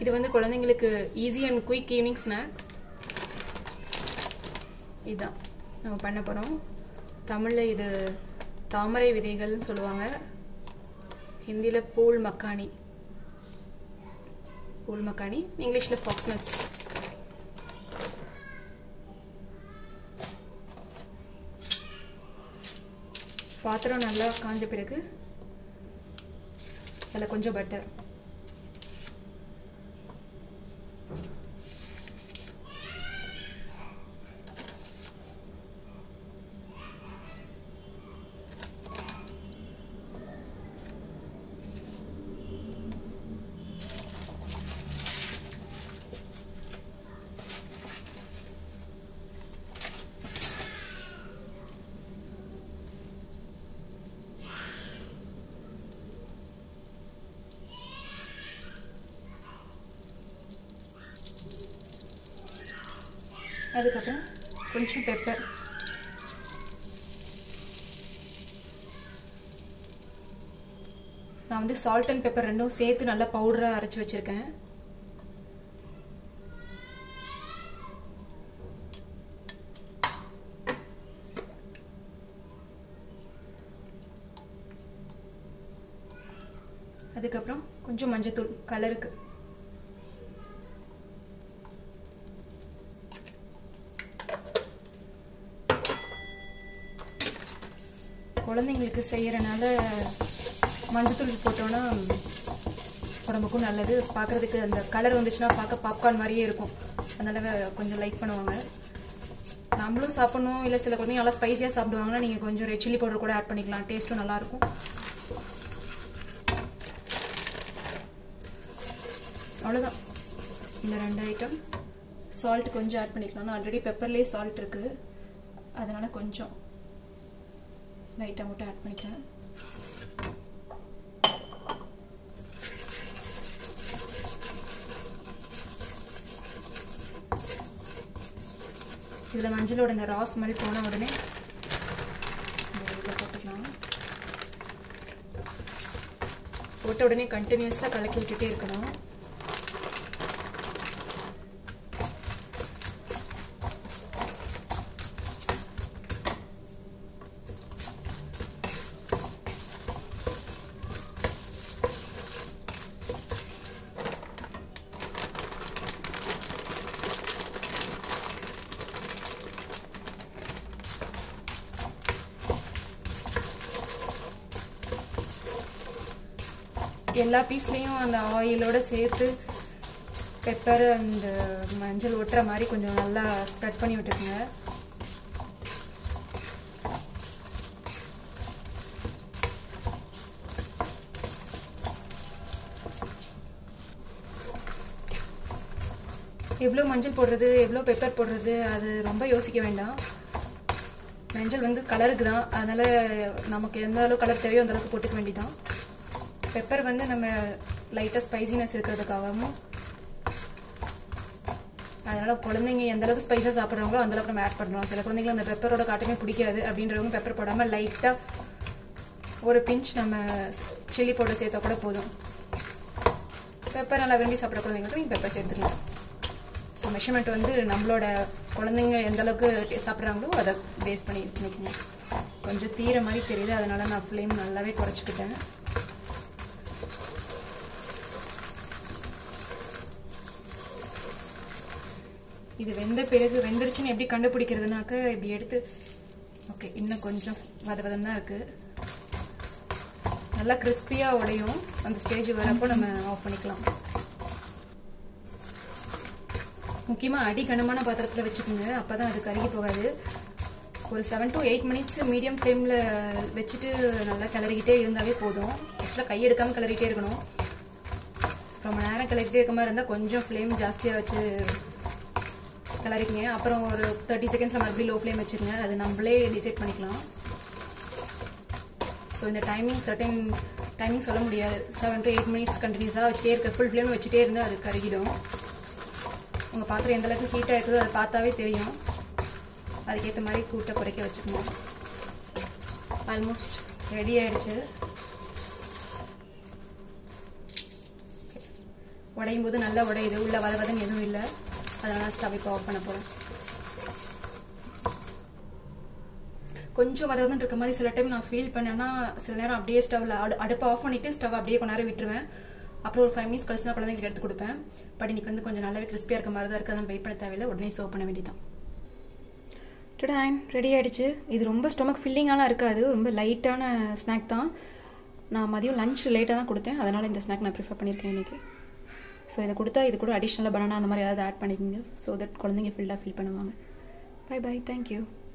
இது வந்து குழந்தைங்களுக்கு easy and quick evening snack இதுதான் நம்ம பண்ண போகிறோம் தமிழில் இது தாமரை விதைகள்னு சொல்லுவாங்க ஹிந்தியில் பூல் மக்கானி பூல் மக்கானி இங்கிலீஷில் ஃபாக்ஸ் நட்ஸ் பாத்திரம் நல்லா காஞ்ச பிறகு அதில் கொஞ்சம் பட்டர் அதுக்கப்புறம் கொஞ்சம் பெப்பர் நான் வந்து சால்ட் அண்ட் பெப்பர் ரெண்டும் சேர்த்து நல்லா பவுடராக அரைச்சி வச்சுருக்கேன் அதுக்கப்புறம் கொஞ்சம் மஞ்சத்தூள் கலருக்கு குழந்தைங்களுக்கு செய்கிறனால மஞ்சத்தூள் போட்டோன்னா உடம்புக்கும் நல்லது பார்க்குறதுக்கு அந்த கலர் வந்துச்சுன்னா பார்க்க பாப்கார்ன் மாதிரியே இருக்கும் அதனால் கொஞ்சம் லைக் பண்ணுவாங்க நம்மளும் சாப்பிடணும் இல்லை சில குழந்தைங்க நல்லா ஸ்பைஸியாக சாப்பிடுவாங்கன்னா நீங்கள் கொஞ்சம் ரெட் சில்லி பவுடர் கூட ஆட் பண்ணிக்கலாம் டேஸ்ட்டும் நல்லாயிருக்கும் அவ்வளோதான் இந்த ரெண்டு ஐட்டம் சால்ட் கொஞ்சம் ஆட் பண்ணிக்கலாம் ஆல்ரெடி பெப்பர்லேயே சால்ட் இருக்குது அதனால் கொஞ்சம் லைட்டாக மட்டும் ஆட் பண்ணிக்கிறேன் இதில் மஞ்சளோட இந்த ரா ஸ்மெல் போன உடனே இதில் போட்டுக்கலாம் போட்ட உடனே கண்டினியூஸாக கலக்கி விட்டுட்டே இருக்கணும் எல்லா பீஸ்லேயும் அந்த ஆயிலோட சேர்த்து பெப்பர் அந்த மஞ்சள் ஒட்டுற மாதிரி கொஞ்சம் நல்லா ஸ்ப்ரெட் பண்ணி விட்டுருங்க எவ்வளோ மஞ்சள் போடுறது எவ்வளோ பெப்பர் போடுறது அது ரொம்ப யோசிக்க வேண்டாம் மஞ்சள் வந்து கலருக்கு தான் அதனால் நமக்கு எந்த அளவு கலர் தேவையோ அந்த அளவுக்கு போட்டுக்க வேண்டியதான் பெப்பர் வந்து நம்ம லைட்டாக ஸ்பைசினஸ் இருக்கிறதுக்காகவும் அதனால் குழந்தைங்க எந்த அளவுக்கு ஸ்பைஸாக சாப்பிட்றாங்களோ அந்த அளவுக்கு நம்ம ஆட் பண்ணுறோம் சில குழந்தைங்களுக்கு அந்த பெப்பரோட காட்டமே பிடிக்காது அப்படின்றவங்க பெப்பர் போடாமல் லைட்டாக ஒரு பிஞ்ச் நம்ம சில்லி பவுடர் சேர்த்தா கூட போதும் பெப்பர் நல்லா விரும்பி சாப்பிட்ற குழந்தைங்களுக்கு நீங்கள் பெப்பர் சேர்த்துக்கலாம் ஸோ மெஷர்மெண்ட் வந்து நம்மளோட குழந்தைங்க எந்த அளவுக்கு சாப்பிட்றாங்களோ அதை பேஸ் பண்ணி இது பண்ணிக்கோங்க கொஞ்சம் தீர மாதிரி தெரியுது அதனால் நான் ஃப்ளேம் நல்லாவே குறைச்சிக்கிட்டேன் இது வெந்த பிறகு வெந்துருச்சுன்னு எப்படி கண்டுபிடிக்கிறதுனாக்க இப்படி எடுத்து ஓகே இன்னும் கொஞ்சம் வத வதம் தான் இருக்குது நல்லா கிறிஸ்பியாக உடையும் அந்த ஸ்டேஜ் வரப்போ நம்ம ஆஃப் பண்ணிக்கலாம் முக்கியமாக அடி கனமான பாத்திரத்தில் வச்சுக்கோங்க அப்போ தான் அது கருகி போகாது ஒரு seven to eight minutes medium ஃப்ளேமில் வச்சுட்டு நல்லா கிளறிக்கிட்டே இருந்தாவே போதும் ஆக்சுவலாக கை எடுக்காமல் கிளறிட்டே இருக்கணும் ரொம்ப நேரம் கிளறிட்டே இருக்க மாதிரி இருந்தால் கொஞ்சம் ஃப்ளேம் ஜாஸ்தியாக வச்சு கிளறிக்கிங்க அப்புறம் ஒரு தேர்ட்டி செகண்ட்ஸ் மறுபடியும் லோ ஃப்ளேம் வச்சுருங்க அது நம்மளே டிசைட் பண்ணிக்கலாம் ஸோ இந்த டைமிங் சர்டன் டைமிங் சொல்ல முடியாது செவன் டு எயிட் மினிட்ஸ் கண்டினியூஸாக வச்சுட்டே இருக்க ஃபுல் ஃப்ளேம் வச்சுட்டே இருந்தால் அது கருகிடும் உங்கள் பாத்திரம் எந்த அளவுக்கு ஹீட்டாக இருக்குதோ அதை பார்த்தாவே தெரியும் அதுக்கேற்ற மாதிரி கூட்ட குறைக்க வச்சுக்கணும் ஆல்மோஸ்ட் ரெடி ஆயிடுச்சு உடையும் போது நல்லா உடையுது உள்ளே வத வதன்னு எதுவும் இல்லை அதனால் ஸ்டவ் இப்போ ஆஃப் பண்ண போகிறேன் கொஞ்சம் வத வதன்னு இருக்க மாதிரி சில டைம் நான் ஃபீல் பண்ணேன்னா சில நேரம் அப்படியே ஸ்டவ்வில் அடு அடுப்பை ஆஃப் பண்ணிவிட்டு ஸ்டவ் அப்படியே கொஞ்ச நேரம் விட்டுருவேன் அப்புறம் ஒரு ஃபைவ் மினிட்ஸ் கழிச்சு நான் குழந்தைங்களுக்கு எடுத்து கொடுப்பேன் பட் இன்னைக்கு வந்து கொஞ்சம் நல்லாவே கிறிஸ்பியாக இருக்க மாதிரி தான் இருக்குது அதனால் வெயிட் பண்ண தேவையில்லை உடனே சர்வ் பண்ண வேண்டியதான் டுடான் ரெடி ஆகிடுச்சு இது ரொம்ப ஸ்டொமக் ஃபில்லிங்காலாம் இருக்காது ரொம்ப லைட்டான ஸ்நாக் தான் நான் மதியம் லஞ்ச் லேட்டாக தான் கொடுத்தேன் அதனால் இந்த ஸ்நாக் நான் ப்ரிஃபர் பண்ணியிருக்கேன் இன்றைக்கி ஸோ இதை கொடுத்தா இது கூட அடிஷ்னலாக பனானா அந்த மாதிரி ஏதாவது ஆட் பண்ணிக்கோங்க ஸோ தட் குழந்தைங்க ஃபில்டாக ஃபீல் பண்ணுவாங்க பை பை தேங்க்யூ